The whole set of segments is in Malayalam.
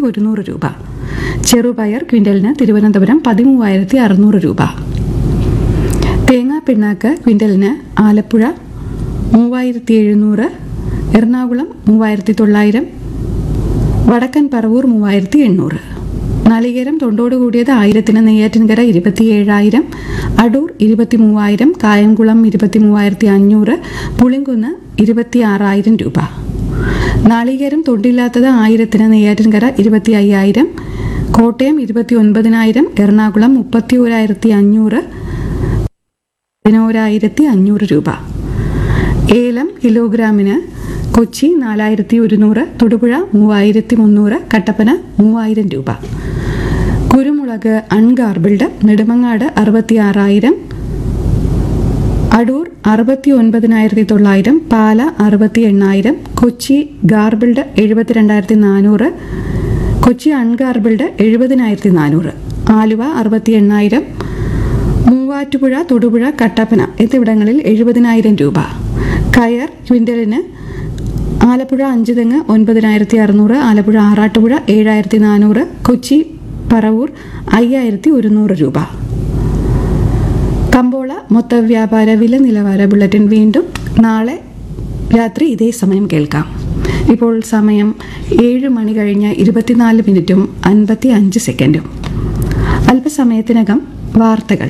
ഒരുന്നൂറ് രൂപ ചെറുപയർ ക്വിൻ്റലിന് തിരുവനന്തപുരം പതിമൂവായിരത്തി അറുന്നൂറ് രൂപ തേങ്ങാ പിണ്ണാക്ക് ക്വിൻ്റലിന് ആലപ്പുഴ മൂവായിരത്തി എഴുന്നൂറ് എറണാകുളം മൂവായിരത്തി തൊള്ളായിരം വടക്കൻ പറവൂർ മൂവായിരത്തി എണ്ണൂറ് നാളികേരം തൊണ്ടോട് കൂടിയത് ആയിരത്തിന് നെയ്യാറ്റിൻകര ഇരുപത്തിയേഴായിരം അടൂർ ഇരുപത്തി മൂവായിരം കായംകുളം ഇരുപത്തി മൂവായിരത്തി അഞ്ഞൂറ് പുളിങ്കുന്ന് ഇരുപത്തി ആറായിരം രൂപ നാളികേരം തൊണ്ടില്ലാത്തത് ആയിരത്തിന് നെയ്യാറ്റിൻകര ഇരുപത്തി അയ്യായിരം കോട്ടയം ഇരുപത്തി ഒൻപതിനായിരം എറണാകുളം മുപ്പത്തി ഒരായിരത്തി അഞ്ഞൂറ് പതിനോരായിരത്തി അഞ്ഞൂറ് രൂപ ഏലം കിലോഗ്രാമിന് കൊച്ചി നാലായിരത്തി ഒരുന്നൂറ് തൊടുപുഴ മൂവായിരത്തി മുന്നൂറ് കട്ടപ്പന മൂവായിരം രൂപ കുരുമുളക് അൺഗാർബിൾഡ് നെടുമങ്ങാട് അറുപത്തി ആറായിരം അടൂർ അറുപത്തി ഒൻപതിനായിരത്തി തൊള്ളായിരം പാല അറുപത്തി എണ്ണായിരം കൊച്ചി ഗാർബിൾഡ് എഴുപത്തിരണ്ടായിരത്തി നാനൂറ് കൊച്ചി അൺഗാർബിൾഡ് എഴുപതിനായിരത്തി നാനൂറ് ആലുവ അറുപത്തി എണ്ണായിരം മൂവാറ്റുപുഴ തൊടുപുഴ കട്ടപ്പന എന്നിവിടങ്ങളിൽ എഴുപതിനായിരം രൂപ കയർ ക്വിൻ്റലിന് ആലപ്പുഴ അഞ്ച് തെങ്ങ് ഒൻപതിനായിരത്തി അറുന്നൂറ് ആലപ്പുഴ ആറാട്ടുപുഴ ഏഴായിരത്തി നാനൂറ് കൊച്ചി പറവൂർ അയ്യായിരത്തി ഒരുന്നൂറ് രൂപ കമ്പോള മൊത്ത വ്യാപാര വില നിലവാര ബുള്ളറ്റിൻ വീണ്ടും നാളെ രാത്രി ഇതേ സമയം കേൾക്കാം ഇപ്പോൾ സമയം ഏഴ് മണി കഴിഞ്ഞ് ഇരുപത്തിനാല് മിനിറ്റും അൻപത്തി അഞ്ച് സെക്കൻഡും അല്പസമയത്തിനകം വാർത്തകൾ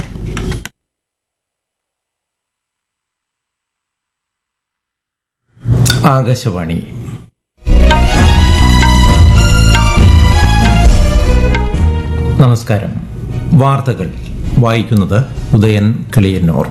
ആകാശവാണി നമസ്കാരം വാർത്തകൾ വായിക്കുന്നത് ഉദയൻ കിളിയന്നൂർ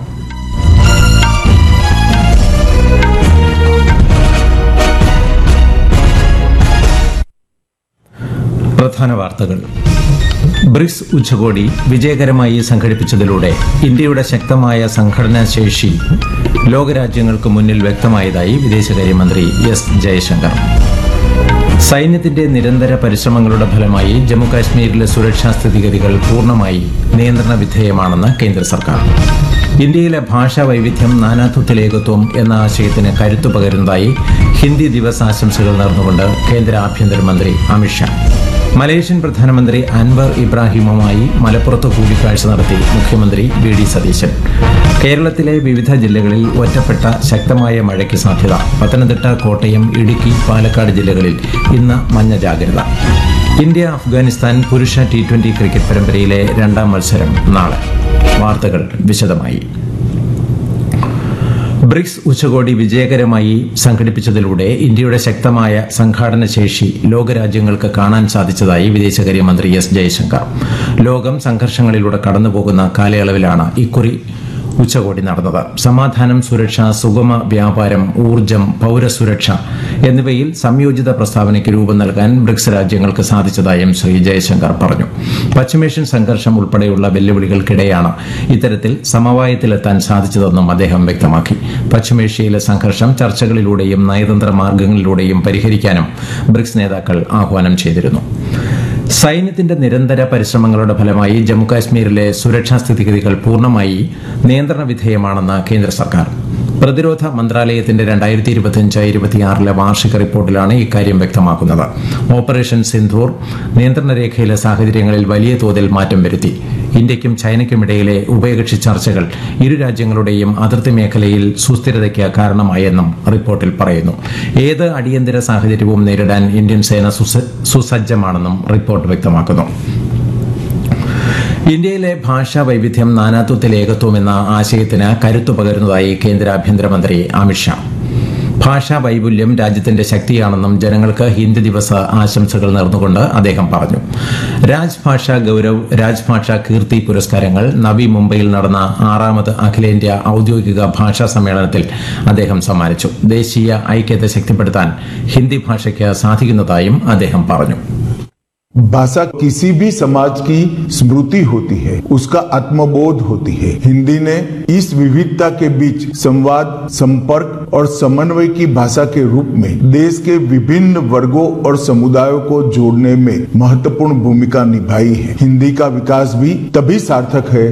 പ്രധാന വാർത്തകൾ ബ്രിക്സ് ഉച്ചകോടി വിജയകരമായി സംഘടിപ്പിച്ചതിലൂടെ ഇന്ത്യയുടെ ശക്തമായ സംഘടനാ ശേഷി ലോകരാജ്യങ്ങൾക്ക് മുന്നിൽ വ്യക്തമായതായി വിദേശകാര്യമന്ത്രി എസ് ജയശങ്കർ സൈന്യത്തിന്റെ നിരന്തര പരിശ്രമങ്ങളുടെ ഫലമായി ജമ്മുകാശ്മീരിലെ സുരക്ഷാ സ്ഥിതിഗതികൾ പൂർണ്ണമായി നിയന്ത്രണ വിധേയമാണെന്ന് കേന്ദ്ര സർക്കാർ ഇന്ത്യയിലെ ഭാഷാ വൈവിധ്യം നാനാത്വത്തിലേകത്വം എന്ന ആശയത്തിന് കരുത്തു പകരുന്നതായി ഹിന്ദി ദിവസ് ആശംസകൾ നേർന്നുകൊണ്ട് കേന്ദ്ര ആഭ്യന്തരമന്ത്രി അമിത്ഷാ മലേഷ്യൻ പ്രധാനമന്ത്രി അൻവർ ഇബ്രാഹിമുമായി മലപ്പുറത്ത് കൂടിക്കാഴ്ച നടത്തി മുഖ്യമന്ത്രി വി ഡി സതീശൻ കേരളത്തിലെ വിവിധ ജില്ലകളിൽ ഒറ്റപ്പെട്ട ശക്തമായ മഴയ്ക്ക് സാധ്യത പത്തനംതിട്ട കോട്ടയം ഇടുക്കി പാലക്കാട് ജില്ലകളിൽ ഇന്ന് മഞ്ഞ ജാഗ്രത ഇന്ത്യ അഫ്ഗാനിസ്ഥാൻ പുരുഷ ടി ട്വന്റി ക്രിക്കറ്റ് പരമ്പരയിലെ രണ്ടാം മത്സരം നാളെ വാർത്തകൾ വിശദമായി ബ്രിക്സ് ഉച്ചകോടി വിജയകരമായി സംഘടിപ്പിച്ചതിലൂടെ ഇന്ത്യയുടെ ശക്തമായ സംഘാടന ശേഷി ലോകരാജ്യങ്ങൾക്ക് കാണാൻ സാധിച്ചതായി വിദേശകാര്യമന്ത്രി എസ് ജയശങ്കർ ലോകം സംഘർഷങ്ങളിലൂടെ കടന്നുപോകുന്ന കാലയളവിലാണ് ഇക്കുറി ഉച്ചകോടി നടന്നത് സമാധാനം സുരക്ഷ സുഗമ വ്യാപാരം ഊർജം പൌരസുരക്ഷ എന്നിവയിൽ സംയോജിത പ്രസ്താവനയ്ക്ക് രൂപം നൽകാൻ ബ്രിക്സ് രാജ്യങ്ങൾക്ക് സാധിച്ചതായും ശ്രീ ജയശങ്കർ പറഞ്ഞു പശ്ചിമേഷ്യൻ സംഘർഷം ഉൾപ്പെടെയുള്ള വെല്ലുവിളികൾക്കിടെയാണ് ഇത്തരത്തിൽ സമവായത്തിലെത്താൻ സാധിച്ചതെന്നും അദ്ദേഹം വ്യക്തമാക്കി പശ്ചിമേഷ്യയിലെ സംഘർഷം ചർച്ചകളിലൂടെയും നയതന്ത്ര മാർഗങ്ങളിലൂടെയും പരിഹരിക്കാനും ബ്രിക്സ് നേതാക്കൾ ആഹ്വാനം ചെയ്തിരുന്നു സൈന്യത്തിന്റെ നിരന്തര പരിശ്രമങ്ങളുടെ ഫലമായി ജമ്മുകാശ്മീരിലെ സുരക്ഷാ സ്ഥിതിഗതികൾ പൂർണ്ണമായി നിയന്ത്രണ വിധേയമാണെന്ന് കേന്ദ്ര സർക്കാർ പ്രതിരോധ മന്ത്രാലയത്തിന്റെ രണ്ടായിരത്തി ഇരുപത്തിയഞ്ച് ഇരുപത്തിയാറിലെ വാർഷിക റിപ്പോർട്ടിലാണ് ഇക്കാര്യം വ്യക്തമാക്കുന്നത് ഓപ്പറേഷൻ സിന്ധൂർ നിയന്ത്രണ രേഖയിലെ സാഹചര്യങ്ങളിൽ വലിയ തോതിൽ മാറ്റം വരുത്തി ഇന്ത്യയ്ക്കും ചൈനയ്ക്കുമിടയിലെ ഉഭയകക്ഷി ചർച്ചകൾ ഇരു രാജ്യങ്ങളുടെയും അതിർത്തി മേഖലയിൽ സുസ്ഥിരതയ്ക്ക് കാരണമായെന്നും റിപ്പോർട്ടിൽ പറയുന്നു ഏത് അടിയന്തര സാഹചര്യവും നേരിടാൻ ഇന്ത്യൻ സേന സുസ- സുസജ്ജമാണെന്നും റിപ്പോർട്ട് വ്യക്തമാക്കുന്നു ഇന്ത്യയിലെ ഭാഷാ വൈവിധ്യം നാനാത്വത്തിൽ ഏകത്വം എന്ന ആശയത്തിന് കരുത്തു പകരുന്നതായി കേന്ദ്ര ആഭ്യന്തരമന്ത്രി അമിത്ഷാ ഭാഷാ വൈപുല്യം രാജ്യത്തിന്റെ ശക്തിയാണെന്നും ജനങ്ങൾക്ക് ഹിന്ദി ദിവസ ആശംസകൾ നേർന്നുകൊണ്ട് അദ്ദേഹം പറഞ്ഞു രാജ്ഭാഷ ഗൌരവ് രാജ്ഭാഷ കീർത്തി പുരസ്കാരങ്ങൾ നവി മുംബൈയിൽ നടന്ന ആറാമത് അഖിലേന്ത്യാ ഔദ്യോഗിക ഭാഷാ സമ്മേളനത്തിൽ അദ്ദേഹം സമ്മാനിച്ചു ദേശീയ ഐക്യത ശക്തിപ്പെടുത്താൻ ഹിന്ദി ഭാഷയ്ക്ക് സാധിക്കുന്നതായും അദ്ദേഹം പറഞ്ഞു भाषा किसी भी समाज की स्मृति होती है उसका आत्मबोध होती है हिंदी ने इस विविधता के बीच संवाद संपर्क और समन्वय की भाषा के रूप में देश के विभिन्न वर्गों और समुदायों को जोड़ने में महत्वपूर्ण भूमिका निभाई है हिंदी का विकास भी तभी सार्थक है